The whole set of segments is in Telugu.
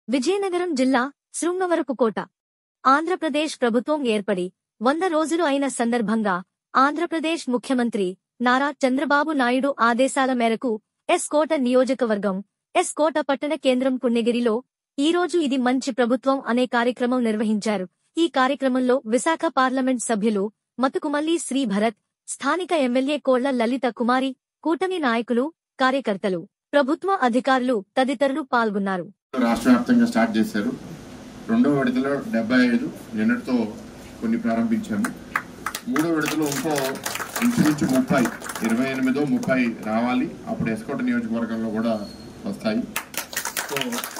విజయనగరం జిల్లా శృంగవరపుకోట ఆంధ్రప్రదేశ్ ప్రభుత్వం ఏర్పడి వంద రోజులు అయిన సందర్భంగా ఆంధ్రప్రదేశ్ ముఖ్యమంత్రి నారా చంద్రబాబు నాయుడు ఆదేశాల మేరకు ఎస్ కోట నియోజకవర్గం ఎస్ కోట పట్టణ కేంద్రం పుణ్యగిరిలో ఈ రోజు ఇది మంచి ప్రభుత్వం అనే కార్యక్రమం నిర్వహించారు ఈ కార్యక్రమంలో విశాఖ పార్లమెంట్ సభ్యులు మతుకుమల్లి శ్రీ భరత్ స్థానిక ఎమ్మెల్యే కోళ్ల లలిత కుమారి కూటమి నాయకులు కార్యకర్తలు ప్రభుత్వ అధికారులు తదితరులు పాల్గొన్నారు రాష్ట్ర వ్యాప్తంగా స్టార్ట్ చేశారు రెండో విడతలో డెబ్బై ఐదు నిన్నటితో కొన్ని ప్రారంభించాము మూడో విడతలో ఇంకో ఇంచుమించు ముప్పై ఇరవై ఎనిమిదో ముప్పై రావాలి అప్పుడు ఎస్కోట నియోజకవర్గంలో కూడా వస్తాయి సో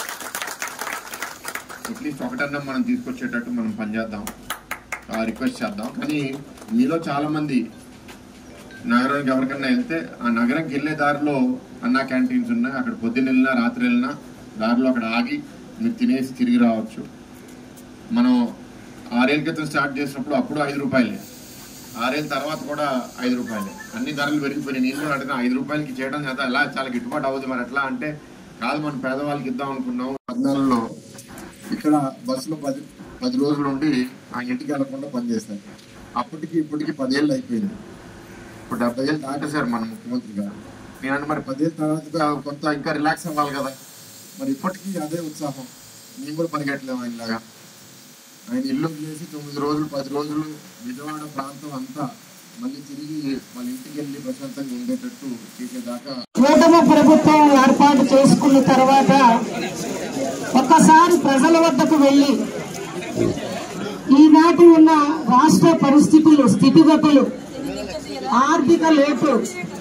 అట్లీస్ట్ ఒకటన్నా మనం తీసుకొచ్చేటట్టు మనం పనిచేద్దాం రిక్వెస్ట్ చేద్దాం కానీ మీలో చాలా మంది నగరానికి ఎవరికన్నా వెళ్తే ఆ నగరంకి వెళ్ళే దారిలో అన్నా క్యాంటీన్స్ ఉన్నాయి అక్కడ పొద్దున్న వెళ్ళినా రాత్రి వెళ్ళినా దారిలో అక్కడ ఆగి మీరు తినేసి తిరిగి రావచ్చు మనం ఆరేళ్ళ క్రితం స్టార్ట్ చేసినప్పుడు అప్పుడు ఐదు రూపాయలే ఆరేళ్ళ తర్వాత కూడా ఐదు రూపాయలే అన్ని ధరలు పెరిగిపోయినాయి నేను కూడా అడిగిన ఐదు రూపాయలకి చేయడం చేత ఎలా చాలా గిట్టుబాటు అవ్వదు మరి ఎట్లా అంటే కాదు మనం పేదవాళ్ళకి ఇద్దాం అనుకున్నాం పద్నాలుగులో ఇక్కడ బస్సులో పది పది రోజులు ఉండి ఆ ఇంటికి వెళ్లకుండా పనిచేస్తాను అప్పటికి ఇప్పటికి పదేళ్ళు అయిపోయింది ఇప్పుడు డెబ్బై ఏళ్ళు దాటేశారు మన ముఖ్యమంత్రి గారు నేనంటే మరి పదేళ్ళ తర్వాత కొంత ఇంకా రిలాక్స్ అవ్వాలి కదా మరి ఇప్పటికీ అదే ఉత్సాహం మేము కూడా పరిగెట్టలేము ఆయనలాగా ఆయన ఇల్లు చేసి తొమ్మిది రోజులు పది రోజులు విజయవాడ ప్రాంతం అంతా మళ్ళీ తిరిగి వాళ్ళ ఇంటికి వెళ్ళి ప్రశాంతంగా ఉండేటట్టు చేసేదాకా కూటమి ప్రభుత్వం ఏర్పాటు చేసుకున్న తర్వాత ఒక్కసారి ప్రజల వద్దకు వెళ్ళి ఈనాటి ఉన్న రాష్ట్ర పరిస్థితులు స్థితిగతులు ఆర్థిక లోటు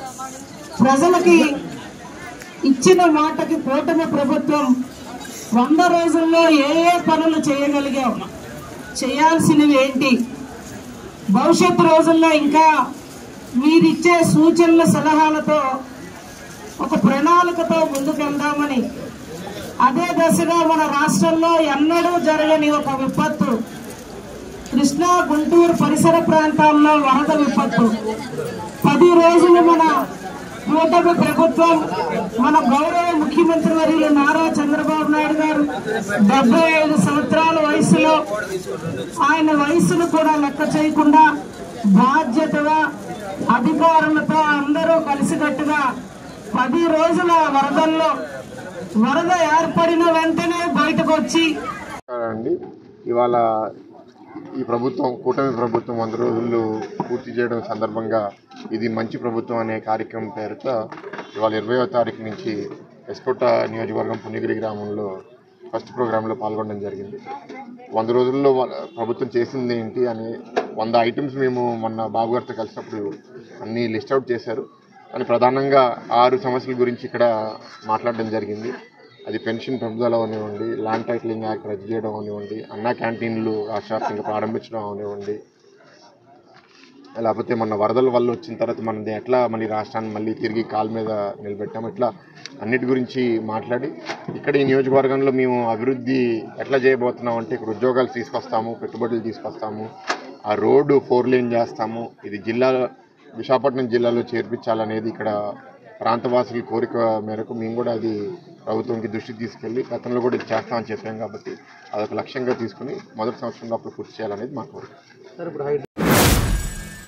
ప్రజలకి ఇచ్చిన మాటకి కూటమి ప్రభుత్వం వంద రోజుల్లో ఏ ఏ పనులు చేయగలిగాం చేయాల్సినవి ఏంటి భవిష్యత్తు రోజుల్లో ఇంకా మీరిచ్చే సూచనల సలహాలతో ఒక ప్రణాళికతో ముందుకెళ్దామని అదే దశగా మన రాష్ట్రంలో ఎన్నడూ జరగని ఒక విపత్తు కృష్ణా గుంటూరు పరిసర ప్రాంతాల్లో వరద విపత్తు పది రోజులు మన కూటమి ప్రభుత్వం మన గౌరవ ముఖ్యమంత్రి వర్యులు నారా చంద్రబాబు నాయుడు గారు డెబ్బై ఐదు సంవత్సరాల వయసులో ఆయన వయసును కూడా లెక్క చేయకుండా బాధ్యతగా అధికారులతో అందరూ కలిసికట్టుగా పది రోజుల వరదల్లో వరద ఏర్పడిన వెంటనే బయటకు వచ్చి అండి ఇవాళ ఈ ప్రభుత్వం కూటమి ప్రభుత్వం వంద రోజులు పూర్తి చేయడం సందర్భంగా ఇది మంచి ప్రభుత్వం అనే కార్యక్రమం పేరుతో ఇవాళ ఇరవయో తారీఖు నుంచి ఎస్కోట నియోజకవర్గం పుణ్యగిరి గ్రామంలో ఫస్ట్ ప్రోగ్రాంలో పాల్గొనడం జరిగింది వంద రోజుల్లో వాళ్ళ ప్రభుత్వం చేసింది ఏంటి అని వంద ఐటమ్స్ మేము మొన్న బాబు గారితో కలిసినప్పుడు అన్నీ లిస్ట్ అవుట్ చేశారు కానీ ప్రధానంగా ఆరు సమస్యల గురించి ఇక్కడ మాట్లాడడం జరిగింది అది పెన్షన్ పెంపుదల అవనివ్వండి ల్యాండ్ టైటిలింగ్ యాక్ట్ రద్దు చేయడం అవనివ్వండి అన్నా క్యాంటీన్లు రాష్ట్రవ్యాప్తంగా ప్రారంభించడం అవనివ్వండి లేకపోతే మన వరదల వల్ల వచ్చిన తర్వాత మనది ఎట్లా మళ్ళీ రాష్ట్రాన్ని మళ్ళీ తిరిగి కాలు మీద నిలబెట్టాం ఇట్లా అన్నిటి గురించి మాట్లాడి ఇక్కడ ఈ నియోజకవర్గంలో మేము అభివృద్ధి ఎట్లా చేయబోతున్నాం అంటే ఇక్కడ ఉద్యోగాలు తీసుకొస్తాము పెట్టుబడులు తీసుకొస్తాము ఆ రోడ్డు ఫోర్ లేన్ చేస్తాము ఇది జిల్లా విశాఖపట్నం జిల్లాలో చేర్పించాలనేది ఇక్కడ ప్రాంతవాసుల కోరిక మేరకు మేము కూడా అది ప్రభుత్వంకి దృష్టికి తీసుకెళ్ళి గతంలో కూడా ఇది చేస్తామని చెప్పాం కాబట్టి అదొక లక్ష్యంగా తీసుకుని మొదటి సంవత్సరంలో అప్పుడు పూర్తి చేయాలనేది మా కోరిక